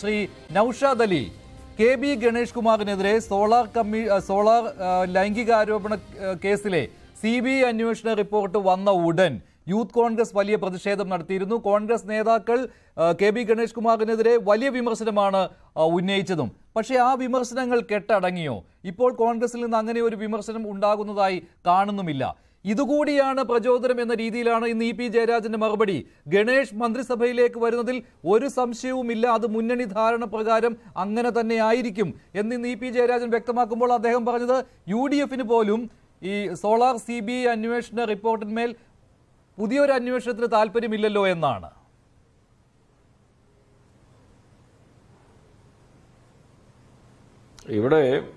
Shri Naushad Ali K B Ganesh കുമാറിനെതിരെ solar കമ്മീ ആ, സോളാർ ആ, ലൈംഗികാരോപണ ആ, കേസിലെ സി ബി ഐ അന്വേഷണ റിപ്പോർട്ട് വന്ന ഉടൻ യൂത്ത് കോൺഗ്രസ് വലിയ പ്രതിഷേധം നടത്തിയിരുന്നു കോൺഗ്രസ് നേതാക്കൾ ആ, കെ ബി ഗണേഷ് കുമാറിനെതിരെ വലിയ വിമർശനമാണ് ആ, ഉന്നയിച്ചതും പക്ഷേ ആ വിമർശനങ്ങൾ കെട്ടടങ്ങിയോ ഇപ്പോൾ കോൺഗ്രസിൽ നിന്ന് അങ്ങനെ ഒരു വിമർശനം ഉണ്ടാകുന്നതായി കാണുന്നുമില്ല ഇതുകൂടിയാണ് പ്രചോദനം എന്ന രീതിയിലാണ് ഇന്ന് ഇ പി ജയരാജന്റെ മറുപടി ഗണേഷ് മന്ത്രിസഭയിലേക്ക് വരുന്നതിൽ ഒരു സംശയവുമില്ല അത് മുന്നണി ധാരണ പ്രകാരം അങ്ങനെ തന്നെ ആയിരിക്കും എന്ന് ഇന്ന് ഇ പി ജയരാജൻ വ്യക്തമാക്കുമ്പോൾ അദ്ദേഹം പറഞ്ഞത് യു ഡി എഫിന് പോലും ഈ സോളാർ സി ബി ഐ അന്വേഷണ റിപ്പോർട്ടിന്മേൽ പുതിയൊരു അന്വേഷണത്തിന് താല്പര്യമില്ലല്ലോ എന്നാണ് ഇവിടെ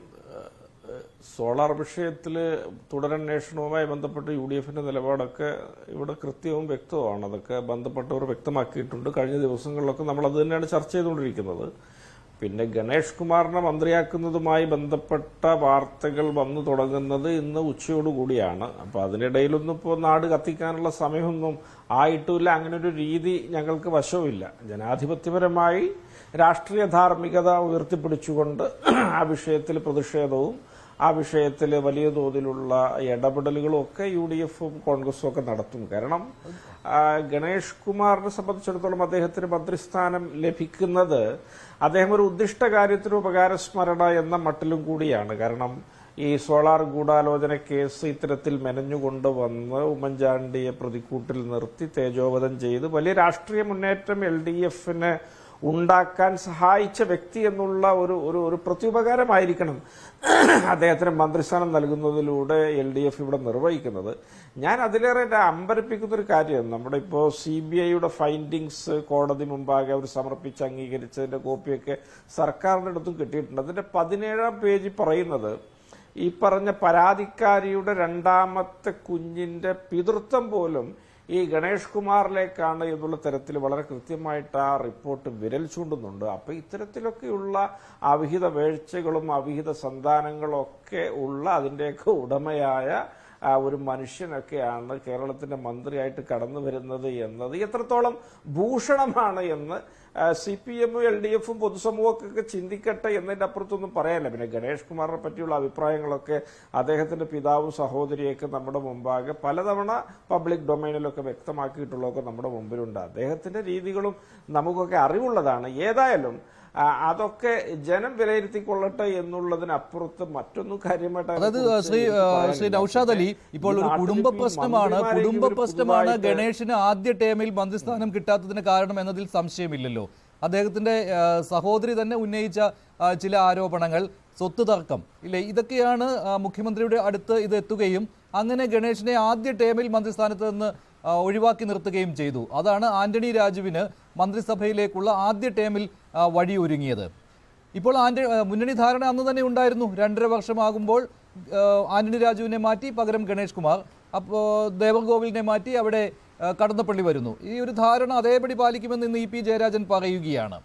ഏഹ്, സോളാർ വിഷയത്തിൽ തുടരന്വേഷണവുമായി ബന്ധപ്പെട്ട് യു ഡി എഫിന്റെ നിലപാടൊക്കെ ഇവിടെ കൃത്യവും വ്യക്തവുമാണ് അതൊക്കെ ബന്ധപ്പെട്ടവർ വ്യക്തമാക്കിയിട്ടുണ്ട് കഴിഞ്ഞ ദിവസങ്ങളിലൊക്കെ നമ്മൾ അത് തന്നെയാണ് ചർച്ച ചെയ്തുകൊണ്ടിരിക്കുന്നത് പിന്നെ ഗണേഷ് കുമാറിനെ മന്ത്രിയാക്കുന്നതുമായി ബന്ധപ്പെട്ട വാർത്തകൾ വന്നു തുടങ്ങുന്നത് ഇന്ന് ഉച്ചയോടുകൂടിയാണ് അപ്പൊ അതിനിടയിലൊന്നും ഇപ്പോൾ നാട് കത്തിക്കാനുള്ള സമയമൊന്നും ആയിട്ടുമില്ല അങ്ങനെ ഒരു രീതി ഞങ്ങൾക്ക് വശവുമില്ല ജനാധിപത്യപരമായി രാഷ്ട്രീയ ധാർമ്മികത ഉയർത്തിപ്പിടിച്ചുകൊണ്ട് ആ വിഷയത്തിൽ പ്രതിഷേധവും ആ വിഷയത്തിൽ വലിയ തോതിലുള്ള ഇടപെടലുകളും ഒക്കെ യു ഡി എഫും കോൺഗ്രസും ഒക്കെ നടത്തും കാരണം ആ, ഗണേഷ് കുമാറിനെ സംബന്ധിച്ചിടത്തോളം അദ്ദേഹത്തിന് മന്ത്രിസ്ഥാനം ലഭിക്കുന്നത് അദ്ദേഹം ഒരു ഉദ്ദിഷ്ട കാര്യത്തിന് ഉപകാരസ്മരണ എന്ന മട്ടിലും കൂടിയാണ് കാരണം ഈ സോളാർ ഗൂഢാലോചന കേസ് ഇത്തരത്തിൽ മെനഞ്ഞുകൊണ്ടുവന്ന് ഉമ്മൻചാണ്ടിയെ പ്രതിക്കൂട്ടിൽ നിർത്തി തേജോവധം ചെയ്ത് വലിയ രാഷ്ട്രീയ മുന്നേറ്റം എൽ ഡി എഫിന് ഉണ്ടാക്കാൻ സഹായിച്ച വ്യക്തി എന്നുള്ള ഒരു ഒരു ഒരു പ്രത്യുപകാരമായിരിക്കണം അദ്ദേഹത്തിന് മന്ത്രിസ്ഥാനം നൽകുന്നതിലൂടെ എൽ ഡി എഫ് ഇവിടെ നിർവഹിക്കുന്നത് ഞാൻ അതിലേറെ എന്നെ അമ്പരപ്പിക്കുന്ന ഒരു കാര്യം നമ്മുടെ ഇപ്പോൾ സി ബി ഐയുടെ ഫൈൻഡിങ്സ് കോടതി മുമ്പാകെ അവർ സമർപ്പിച്ച് അംഗീകരിച്ചതിന്റെ കോപ്പിയൊക്കെ സർക്കാരിന്റെ അടുത്തും കിട്ടിയിട്ടുണ്ട് അതിന്റെ പതിനേഴാം പേജിൽ പറയുന്നത് ഈ പറഞ്ഞ പരാതിക്കാരിയുടെ രണ്ടാമത്തെ കുഞ്ഞിന്റെ പിതൃത്വം പോലും ഈ ഗണേഷ് കുമാറിലേക്കാണ് എന്നുള്ള തരത്തിൽ വളരെ കൃത്യമായിട്ട് ആ റിപ്പോർട്ട് വിരൽ ചൂണ്ടുന്നുണ്ട് അപ്പൊ ഇത്തരത്തിലൊക്കെയുള്ള അവിഹിത വീഴ്ചകളും അവിഹിത സന്താനങ്ങളും ഒക്കെ ഉള്ള അതിന്റെയൊക്കെ ഉടമയായ ആ ഒരു മനുഷ്യനൊക്കെയാണ് കേരളത്തിന്റെ മന്ത്രിയായിട്ട് കടന്നു വരുന്നത് എന്നത് എത്രത്തോളം ഭൂഷണമാണ് എന്ന് സി പി എമ്മും എൽ ഡി എഫും പൊതുസമൂഹമൊക്കെ ചിന്തിക്കട്ടെ എന്നതിന്റെ അപ്പുറത്തൊന്നും പറയാനില്ല പിന്നെ ഗണേഷ് കുമാറിനെ പറ്റിയുള്ള അഭിപ്രായങ്ങളൊക്കെ അദ്ദേഹത്തിന്റെ പിതാവും സഹോദരിയൊക്കെ നമ്മുടെ മുമ്പാകെ പലതവണ പബ്ലിക് ഡൊമൈനിലൊക്കെ വ്യക്തമാക്കിയിട്ടുള്ളതൊക്കെ നമ്മുടെ മുമ്പിലുണ്ട് അദ്ദേഹത്തിന്റെ രീതികളും നമുക്കൊക്കെ അറിവുള്ളതാണ് ഏതായാലും ആ, അതൊക്കെ ജനം വിലയിരുത്തിക്കൊള്ളട്ടെ എന്നുള്ളതിനപ്പുറത്ത് മറ്റൊന്നും കാര്യമായിട്ട് അതായത് അതിനെക്കുറിച്ച് ശ്രീ എനിക്ക് ആ, പറയാനില്ല. ശ്രീ നൌഷാദ് അലി ഇപ്പോൾ ഈ ഒരു നാട്ടിൽ കുടുംബ ഇപ്പോൾ ഈ പ്രശ്നമാണ് മന്ത്രിമാരെങ്കിലും കുടുംബ ഒരു പ്രശ്നമാണ് പുതുതായിട്ട് ഗണേഷിന് ആദ്യ ടേമിൽ മന്ത്രിസ്ഥാനം കിട്ടാത്തതിന് കാരണം എന്നതിൽ സംശയമില്ലല്ലോ അദ്ദേഹത്തിന്റെ ആ, സഹോദരി തന്നെ ഉന്നയിച്ച ആ, ചില ആരോപണങ്ങൾ സ്വത്ത് തർക്കം ഇല്ലേ ഇതൊക്കെയാണ് ആ, മുഖ്യമന്ത്രിയുടെ അടുത്ത് ഇത് എത്തുകയും അങ്ങനെ ഗണേഷിനെ ആദ്യ ടേമിൽ മന്ത്രിസ്ഥാനത്ത് നിന്ന് ആ, ഒഴിവാക്കി നിർത്തുകയും ചെയ്തു അതാണ് ആന്റണി രാജുവിന് മന്ത്രിസഭയിലേക്കുള്ള ആദ്യ ടേമിൽ ആ, വഴിയൊരുങ്ങിയത് ഇപ്പോൾ ആന്റ ആ, മുന്നണി ധാരണ അന്ന് തന്നെ ഉണ്ടായിരുന്നു രണ്ടര വർഷമാകുമ്പോൾ ആ, ആന്റണി രാജുവിനെ മാറ്റി പകരം ഗണേഷ് കുമാർ അപ്പോൾ ദേവർഗോവിലിനെ മാറ്റി അവിടെ ആ, കടന്നപ്പള്ളി വരുന്നു ഈ ഒരു ധാരണ അതേപടി പാലിക്കുമെന്ന് ഇന്ന് ഇ പി ജയരാജൻ പറയുകയാണ്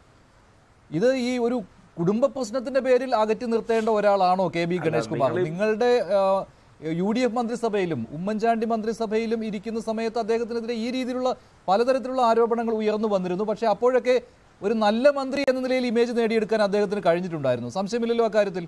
ഇത് ഈ ഒരു കുടുംബ പ്രശ്നത്തിന്റെ പേരിൽ അകറ്റി നിർത്തേണ്ട ഒരാളാണോ കെ ബി ഗണേഷ് കുമാർ നിങ്ങളുടെ ആ, യു ഡി എഫ് മന്ത്രിസഭയിലും ഉമ്മൻചാണ്ടി മന്ത്രിസഭയിലും ഇരിക്കുന്ന സമയത്ത് അദ്ദേഹത്തിനെതിരെ ഈ രീതിയിലുള്ള പലതരത്തിലുള്ള ആരോപണങ്ങൾ ഉയർന്നു വന്നിരുന്നു പക്ഷേ അപ്പോഴൊക്കെ ഒരു നല്ല മന്ത്രി എന്ന നിലയിൽ ഇമേജ് നേടിയെടുക്കാൻ അദ്ദേഹത്തിന് കഴിഞ്ഞിട്ടുണ്ടായിരുന്നു സംശയമില്ലല്ലോ അക്കാര്യത്തിൽ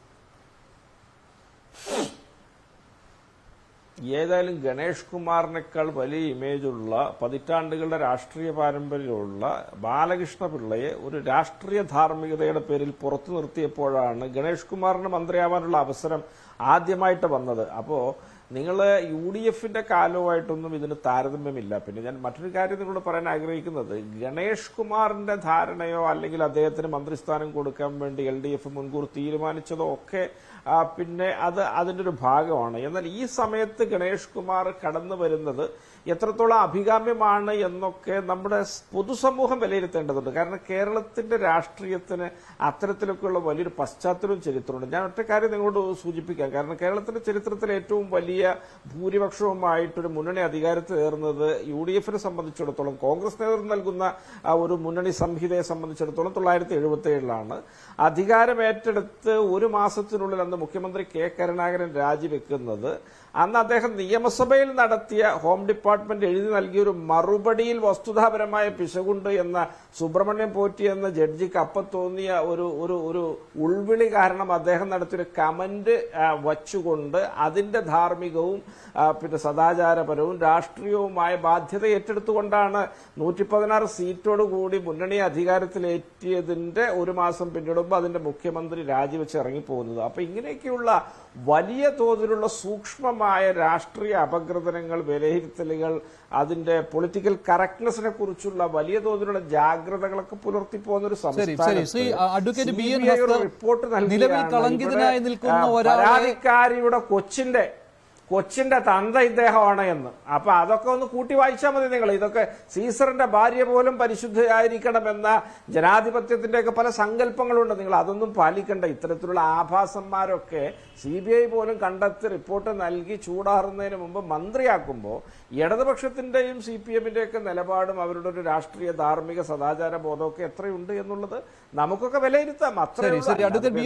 ഏതായാലും ഗണേഷ് കുമാറിനേക്കാൾ വലിയ ഇമേജുള്ള പതിറ്റാണ്ടുകളുടെ രാഷ്ട്രീയ പാരമ്പര്യമുള്ള ബാലകൃഷ്ണ പിള്ളയെ ഒരു രാഷ്ട്രീയ ധാർമ്മികതയുടെ പേരിൽ പുറത്തു നിർത്തിയപ്പോഴാണ് ഗണേഷ് കുമാറിന് മന്ത്രിയാവാനുള്ള അവസരം ആദ്യമായിട്ട് വന്നത് അപ്പോ നിങ്ങൾ യു ഡി എഫിന്റെ കാലവുമായിട്ടൊന്നും ഇതിന് താരതമ്യമില്ല പിന്നെ ഞാൻ മറ്റൊരു കാര്യം നിങ്ങളോട് പറയാൻ ആഗ്രഹിക്കുന്നത് ഗണേഷ് കുമാറിന്റെ ധാരണയോ അല്ലെങ്കിൽ അദ്ദേഹത്തിന് മന്ത്രിസ്ഥാനം കൊടുക്കാൻ വേണ്ടി എൽ ഡി എഫ് മുൻകൂർ തീരുമാനിച്ചതോ ഒക്കെ ആ, പിന്നെ അത് അതിന്റെ ഒരു ഭാഗമാണ് എന്നാൽ ഈ സമയത്ത് ഗണേഷ് കുമാർ കടന്നു വരുന്നത് എത്രത്തോളം അഭികാമ്യമാണ് എന്നൊക്കെ നമ്മുടെ സ് പൊതുസമൂഹം വിലയിരുത്തേണ്ടതുണ്ട് കാരണം കേരളത്തിന്റെ രാഷ്ട്രീയത്തിന് അത്തരത്തിലൊക്കെയുള്ള വലിയൊരു പശ്ചാത്തലവും ചരിത്രമുണ്ട് ഞാൻ ഒറ്റ കാര്യം നിങ്ങളോട് സൂചിപ്പിക്കാം കാരണം കേരളത്തിന്റെ ചരിത്രത്തിലെ ഏറ്റവും വലിയ ഭൂരിപക്ഷവുമായിട്ടൊരു മുന്നണി അധികാരത്തിലേറുന്നത് യു ഡി എഫിനെ സംബന്ധിച്ചിടത്തോളം കോൺഗ്രസ് നേതൃത്വം നൽകുന്ന ആ ഒരു മുന്നണി സംഹിതയെ സംബന്ധിച്ചിടത്തോളം തൊള്ളായിരത്തി എഴുപത്തി ഏഴിലാണ് അധികാരം ഏറ്റെടുത്ത് ഒരു മാസത്തിനുള്ളിൽ അന്ന് മുഖ്യമന്ത്രി കെ കരുണാകരൻ രാജിവെക്കുന്നത് അന്ന് അദ്ദേഹം നിയമസഭയിൽ നടത്തിയ ഹോം ഡിപ്പാർട്ട്മെന്റ് എഴുതി നൽകിയ ഒരു മറുപടിയിൽ വസ്തുതാപരമായ പിശകുണ്ട് എന്ന സുബ്രഹ്മണ്യം പോറ്റി എന്ന ജഡ്ജിക്ക് അപ്പം തോന്നിയ ഒരു ഒരു ഒരു ഉൾവിളി കാരണം അദ്ദേഹം നടത്തിയൊരു കമന്റ് ആ, വച്ചുകൊണ്ട് അതിന്റെ ധാർമ്മികവും ആ, പിന്നെ സദാചാരപരവും രാഷ്ട്രീയവുമായ ബാധ്യത ഏറ്റെടുത്തുകൊണ്ടാണ് നൂറ്റി പതിനാറ് സീറ്റോട് കൂടി മുന്നണി അധികാരത്തിലേറ്റിയതിന്റെ ഒരു മാസം പിന്നിടുമ്പോൾ അതിന്റെ മുഖ്യമന്ത്രി രാജിവെച്ച് ഇറങ്ങിപ്പോകുന്നത് അപ്പൊ ഇങ്ങനെയൊക്കെയുള്ള വലിയ തോതിലുള്ള സൂക്ഷ്മമായ രാഷ്ട്രീയ അപഗ്രഥനങ്ങൾ വിലയിരുത്തലുകൾ അതിന്റെ പൊളിറ്റിക്കൽ കറക്റ്റ്നെസിനെ കുറിച്ചുള്ള വലിയ തോതിലുള്ള ജാഗ്രതകളൊക്കെ പുലർത്തി പോകുന്ന ഒരു ശരി ശരി Shri advocate B N CBI ഒരു ഹസ്തർ റിപ്പോർട്ട് നൽകിയാണ് നിലവിൽ കളങ്കിതനായി ഇവിടെ, നിൽക്കുന്ന ആ, ഒരാളെ പരാതിക്കാരിയുടെ കൊച്ചിന്റെ കൊച്ചിന്റെ തന്ത ഇദ്ദേഹമാണ് എന്ന് അപ്പൊ അതൊക്കെ ഒന്ന് കൂട്ടി വായിച്ചാൽ മതി നിങ്ങൾ ഇതൊക്കെ സീസറിന്റെ ഭാര്യ പോലും പരിശുദ്ധയായിരിക്കണമെന്ന ജനാധിപത്യത്തിന്റെയൊക്കെ പല സങ്കല്പങ്ങളുണ്ട് നിങ്ങൾ അതൊന്നും പാലിക്കണ്ട ഇത്തരത്തിലുള്ള ആഭാസന്മാരൊക്കെ സി ബി ഐ പോലും കണ്ടെത്തി റിപ്പോർട്ട് നൽകി ചൂടാറുന്നതിന് മുമ്പ് മന്ത്രിയാക്കുമ്പോൾ ഇടതുപക്ഷത്തിന്റെയും സി പി എമ്മിന്റെയൊക്കെ നിലപാടും അവരുടെ ഒരു രാഷ്ട്രീയ ധാർമ്മിക സദാചാര ബോധമൊക്കെ എത്രയുണ്ട് എന്നുള്ളത് നമുക്കൊക്കെ വിലയിരുത്താം അത്രയേ ശരി ഉള്ളൂ. ശരി അഡ്വക്കേറ്റ് ബി